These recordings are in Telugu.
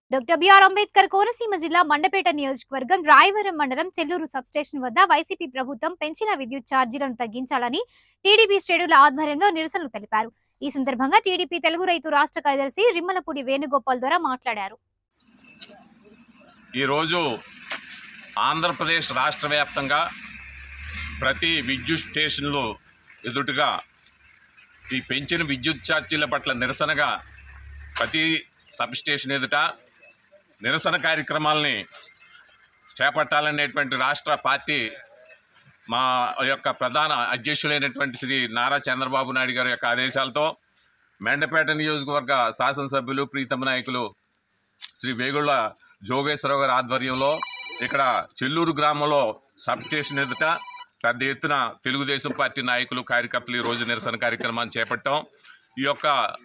డాక్టర్ బిఆర్ అంబేద్కర్ కోనసీమ జిల్లా మండపేట నియోజకవర్గం రాయవరం మండలం చెల్లూరు సబ్స్టేషన్ వద్ద వైసీపీ ప్రభుత్వం పెంచిన విద్యుత్ ఛార్జీలను తగ్గించాలని టీడీపీ శ్రేణుల ఆధ్వర్యంలో నిరసనలు తెలిపారు ఈ సందర్భంగా టీడీపీ తెలుగు రైతు రాష్ట్ర కార్యదర్శి రిమ్మలపూడి వేణుగోపాల్ ద్వారా మాట్లాడారు ఈరోజు ఆంధ్రప్రదేశ్ రాష్ట్ర వ్యాప్తంగా ప్రతి విద్యుత్ స్టేషన్లో ఎదుటిగా ఈ పెంచిన విద్యుత్ ఛార్జీల పట్ల నిరసనగా ప్రతి సబ్ స్టేషన్ ఎదుట నిరసన కార్యక్రమాలని చేపట్టాలనేటువంటి రాష్ట్ర పార్టీ మా యొక్క ప్రధాన అధ్యక్షులైనటువంటి శ్రీ నారా చంద్రబాబు నాయుడు గారి యొక్క ఆదేశాలతో మెండపేట నియోజకవర్గ శాసనసభ్యులు ప్రీతమ నాయకులు శ్రీ వేగుళ్ళ జోగేశ్వరరావు గారి ఆధ్వర్యంలో ఇక్కడ చెల్లూరు గ్రామంలో సబ్ స్టేషన్ ఎదుట పెద్ద ఎత్తున తెలుగుదేశం పార్టీ నాయకులు కార్యకర్తలు ఈ రోజు నిరసన కార్యక్రమాన్ని చేపట్టాం ఈ యొక్క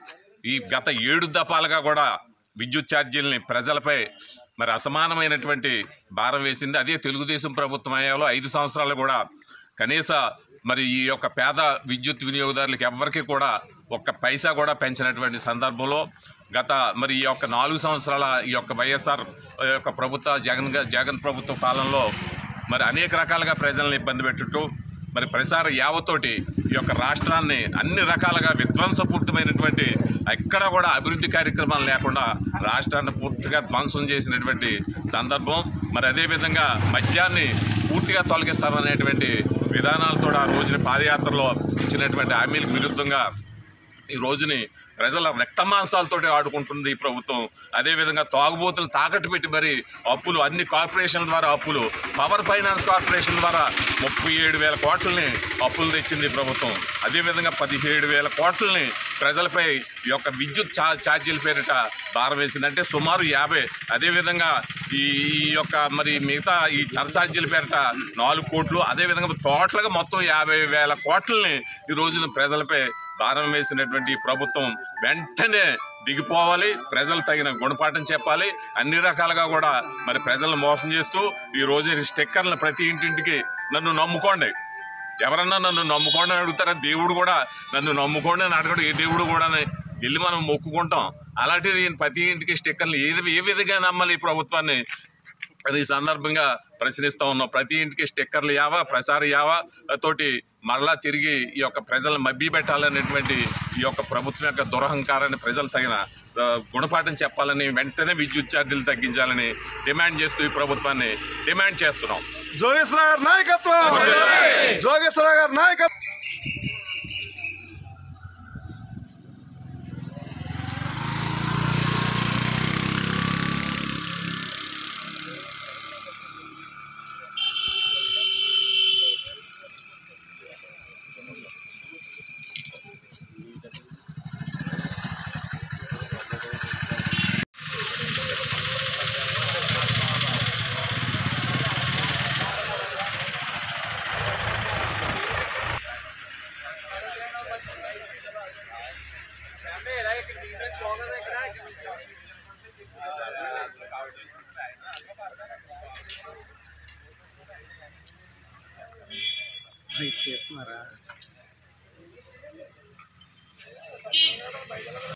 ఈ గత ఏడు దఫాలుగా కూడా విద్యుత్ ఛార్జీలని ప్రజలపై మరి అసమానమైనటువంటి భారం వేసింది అదే తెలుగుదేశం ప్రభుత్వం అయ్యాలో ఐదు సంవత్సరాలు కూడా కనీస మరి ఈ యొక్క పేద విద్యుత్ వినియోగదారులకు ఎవ్వరికీ కూడా ఒక్క పైసా కూడా పెంచినటువంటి సందర్భంలో గత మరి ఈ యొక్క నాలుగు సంవత్సరాల ఈ యొక్క వైఎస్ఆర్ యొక్క ప్రభుత్వ జగన్ గా- జగన్ ప్రభుత్వ పాలనలో మరి అనేక రకాలుగా ప్రజలను ఇబ్బంది పెట్టుతూ మరి ప్రసార యావతోటి ఈ యొక్క రాష్ట్రాన్ని అన్ని రకాలుగా విధ్వంసపూరితమైనటువంటి ఎక్కడ కూడా అభివృద్ధి కార్యక్రమాలు లేకుండా రాష్ట్రాన్ని పూర్తిగా ధ్వంసం చేసినటువంటి సందర్భం మరి అదేవిధంగా మద్యాన్ని పూర్తిగా తొలగిస్తామనేటువంటి విధానాలతో ఆ రోజున పాదయాత్రలో ఇచ్చినటువంటి హామీలకు విరుద్ధంగా ఈ రోజుని ప్రజల రక్తమాంసాలతోటి ఆడుకుంటుంది ఈ ప్రభుత్వం అదేవిధంగా తాగుబోతులు తాకట్టు పెట్టి మరి అప్పులు అన్ని కార్పొరేషన్ల ద్వారా అప్పులు పవర్ ఫైనాన్స్ కార్పొరేషన్ ద్వారా ముప్పై ఏడు వేల కోట్లని అప్పులు తెచ్చింది ఈ ప్రభుత్వం అదేవిధంగా పదిహేడు వేల కోట్లని ప్రజలపై ఈ యొక్క విద్యుత్ ఛా ఛార్జీల పేరిట భారం వేసింది అంటే సుమారు యాభై అదేవిధంగా ఈ ఈ యొక్క మరి మిగతా ఈ చరఛార్జీల పేరిట నాలుగు కోట్లు అదేవిధంగా టోటల్గా మొత్తం యాభై వేల కోట్లని ఈ రోజున ప్రజలపై భారం వేసినటువంటి ఈ ప్రభుత్వం వెంటనే దిగిపోవాలి ప్రజలు తగిన గుణపాఠం చెప్పాలి అన్ని రకాలుగా కూడా మరి ప్రజలను మోసం చేస్తూ ఈ రోజు ఈ స్టిక్కర్లను ప్రతి ఇంటింటికి నన్ను నమ్ముకోండి ఎవరన్నా నన్ను నమ్ముకోండి అని అడుగుతారా దేవుడు కూడా నన్ను నమ్ముకోండి అని అడగడు ఏ దేవుడు కూడా వెళ్ళి మనం మొక్కుకుంటాం అలాంటిది ఈయన ప్రతి ఇంటికి స్టిక్కర్లు ఏది ఏ విధంగా నమ్మాలి ఈ ప్రభుత్వాన్ని అది ఈ సందర్భంగా ప్రశ్నిస్తూ ఉన్నాం ప్రతి ఇంటికి స్టిక్కర్లు యావా ప్రసార యావా తోటి మరలా తిరిగి ఈ యొక్క ప్రజలను మభ్య పెట్టాలనేటువంటి ఈ యొక్క ప్రభుత్వం యొక్క దురహంకారాన్ని ప్రజలు తగిన ఆ, గుణపాఠం చెప్పాలని వెంటనే విద్యుత్ ఛార్జీలు తగ్గించాలని డిమాండ్ చేస్తూ ఈ ప్రభుత్వాన్ని డిమాండ్ చేస్తున్నాం జోగేశ్వర గారి నాయకత్వం జోగేశ్వర గారి నాయకత్వం చేస్తున్నారా